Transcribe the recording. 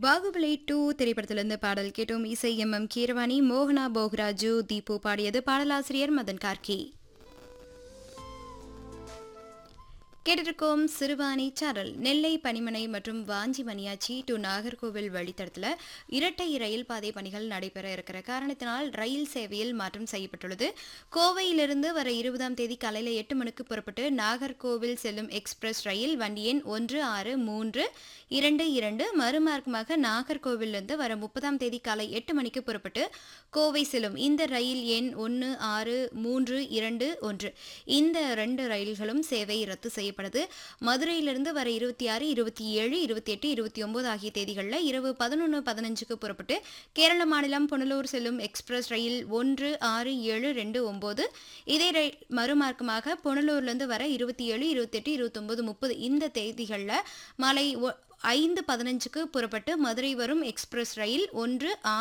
Baahubali two திரைப்படத்திலிருந்து பாடல் கேட்டோம் இசை எம் எம் கீரவாணி மோகனா போகராஜு தீபு பாடியது பாடலாசிரியர் மதன் கார்கி கேட்டிருக்கோம் சிறுவாணி சாரல் நெல்லை பனிமனை மற்றும் வாஞ்சி மணியாச்சி டு நாகர்கோவில் வழித்தடத்தில் இரட்டை ரயில் பாதை பணிகள் நடைபெற இருக்கிற காரணத்தினால் ரயில் சேவையில் மாற்றம் செய்யப்பட்டுள்ளது கோவையிலிருந்து வர இருபதாம் தேதி காலையில் எட்டு மணிக்கு புறப்பட்டு நாகர்கோவில் செல்லும் எக்ஸ்பிரஸ் ரயில் வண்டி எண் ஒன்று ஆறு மூன்று இரண்டு இரண்டு மறுமார்க்கமாக நாகர்கோவிலிருந்து வர முப்பதாம் தேதி காலை எட்டு மணிக்கு புறப்பட்டு கோவை செல்லும் இந்த ரயில் எண் ஒன்று ஆறு மூன்று இரண்டு ஒன்று இந்த ரெண்டு ரயில்களும் சேவை ரத்து செய்யப்படுது மதுரையிலிருந்து வர இருபத்தி ஆறு இருபத்தி ஏழு இருபத்தி எட்டு இருபத்தி ஒன்பது ஆகிய தேதிகளில் இரவு பதினொன்று பதினஞ்சுக்கு புறப்பட்டு கேரள மாநிலம் புனலூர் செல்லும் எக்ஸ்பிரஸ் ரயில் ஒன்று ஆறு ஏழு ரெண்டு ஒம்பது இதே ரயில் மறுமார்க்கமாக புனலூர்லேருந்து வர இருபத்தி ஏழு இருபத்தெட்டு இருபத்தொம்பது முப்பது இந்த தேதிகளில் மாலை ஒ- ஐந்து பதினஞ்சுக்கு புறப்பட்டு மதுரை வரும் எக்ஸ்பிரஸ் ரயில் ஒன்று